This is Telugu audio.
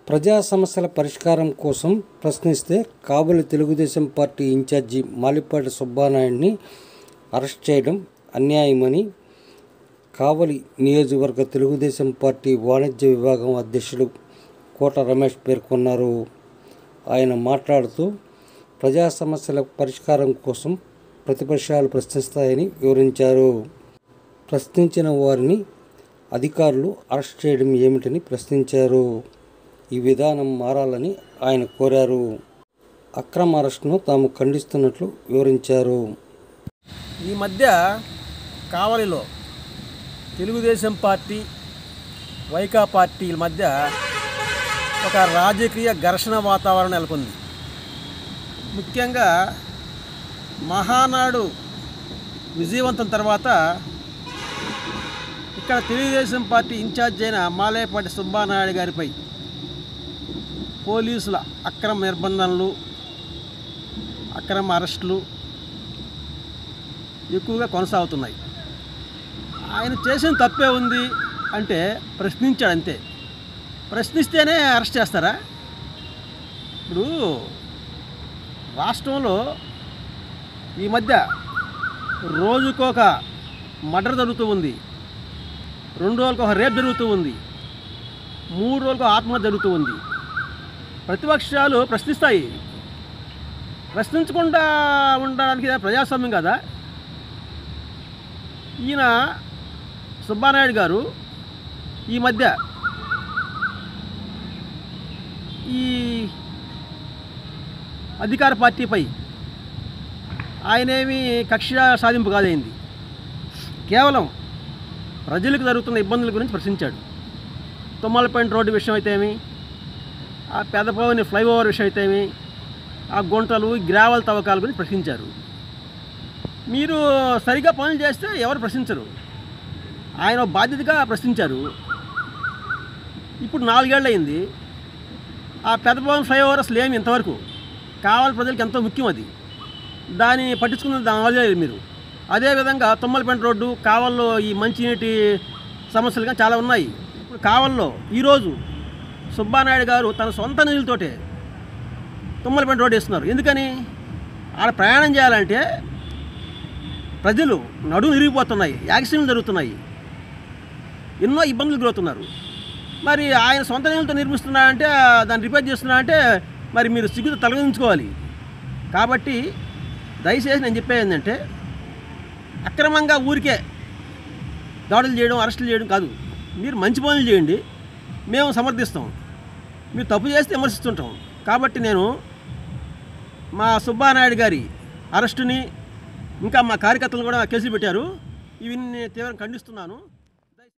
ప్రజా సమస్యల పరిష్కారం కోసం ప్రశ్నిస్తే కాబోలు తెలుగుదేశం పార్టీ ఇన్ఛార్జి మాలిపాటి సుబ్బానాయుడిని అరెస్ట్ చేయడం అన్యాయమని కావలి నియోజకవర్గ తెలుగుదేశం పార్టీ వాణిజ్య విభాగం అధ్యక్షుడు కోట రమేష్ పేర్కొన్నారు ఆయన మాట్లాడుతూ ప్రజా సమస్యల పరిష్కారం కోసం ప్రతిపక్షాలు ప్రశ్నిస్తాయని వివరించారు ప్రశ్నించిన వారిని అధికారులు అరెస్ట్ చేయడం ఏమిటని ప్రశ్నించారు ఈ విధానం మారాలని ఆయన కోరారు అక్రమ అరెస్టును తాము ఖండిస్తున్నట్లు వివరించారు ఈ మధ్య కావలిలో తెలుగుదేశం పార్టీ వైకా పార్టీల మధ్య ఒక రాజకీయ ఘర్షణ వాతావరణం నెలకొంది ముఖ్యంగా మహానాడు విజయవంతం తర్వాత ఇక్కడ తెలుగుదేశం పార్టీ ఇన్ఛార్జ్ అయిన మాలేపాటి సుబ్బానాయుడు గారిపై పోలీసుల అక్రమ నిర్బంధనలు అక్రమ అరెస్టులు ఎక్కువగా కొనసాగుతున్నాయి ఆయన చేసిన తప్పే ఉంది అంటే ప్రశ్నించాడు అంతే ప్రశ్నిస్తేనే అరెస్ట్ చేస్తారా ఇప్పుడు రాష్ట్రంలో ఈ మధ్య రోజుకొక మర్డర్ జరుగుతూ ఉంది రెండు రోజులకు ఒక రేప్ జరుగుతూ ఉంది మూడు రోజులకు ఆత్మహత్య జరుగుతూ ఉంది ప్రతిపక్షాలు ప్రశ్నిస్తాయి ప్రశ్నించకుండా ఉండడానికి ఇది ప్రజాస్వామ్యం కదా ఈయన సుబ్బానాయుడు గారు ఈ మధ్య ఈ అధికార పార్టీపై ఆయనేమి కక్ష సాధింపు కాదైంది కేవలం ప్రజలకు జరుగుతున్న ఇబ్బందుల గురించి ప్రశ్నించాడు తుమ్మలపేంట రోడ్డు విషయం అయితేమి ఆ పెదపవని ఫ్లైఓవర్ విషయం అయితేమి ఆ గుంటలు గ్రావెల్ తవ్వకాల గురించి ప్రశ్నించారు మీరు సరిగా పనులు చేస్తే ఎవరు ప్రశ్నించరు ఆయన బాధ్యతగా ప్రశ్నించారు ఇప్పుడు నాలుగేళ్ళు అయింది ఆ పెదపవన్ ఫ్లైఓవర్ అసలు ఏమి ఇంతవరకు కావాలి ప్రజలకు ఎంతో ముఖ్యం అది దాన్ని పట్టించుకున్న దాని మీరు అదేవిధంగా తుమ్మలపేంట రోడ్డు కావల్లో ఈ మంచినీటి సమస్యలు కానీ చాలా ఉన్నాయి ఇప్పుడు కావల్లో ఈరోజు సుబ్బానాయుడు గారు తన సొంత నిధులతోటే తుమ్మలపేంట రోడ్డు వేస్తున్నారు ఎందుకని ఆడ ప్రయాణం చేయాలంటే ప్రజలు నడుము విరిగిపోతున్నాయి యాక్సిడెంట్లు జరుగుతున్నాయి ఎన్నో ఇబ్బందులు గురవుతున్నారు మరి ఆయన సొంత నిధులతో నిర్మిస్తున్నారంటే దాన్ని రిపేర్ చేస్తున్నారంటే మరి మీరు సిగ్గుతో తొలగించుకోవాలి కాబట్టి దయచేసి నేను చెప్పేది ఏంటంటే అక్రమంగా ఊరికే దాడులు చేయడం అరెస్టులు చేయడం కాదు మీరు మంచి పనులు చేయండి మేము సమర్థిస్తాం మీరు తప్పు చేస్తే విమర్శిస్తుంటాం కాబట్టి నేను మా సుబ్బానాయుడు గారి అరెస్టుని ఇంకా మా కార్యకర్తలు కూడా కేసులు పెట్టారు ఇవి నేను తీవ్రంగా ఖండిస్తున్నాను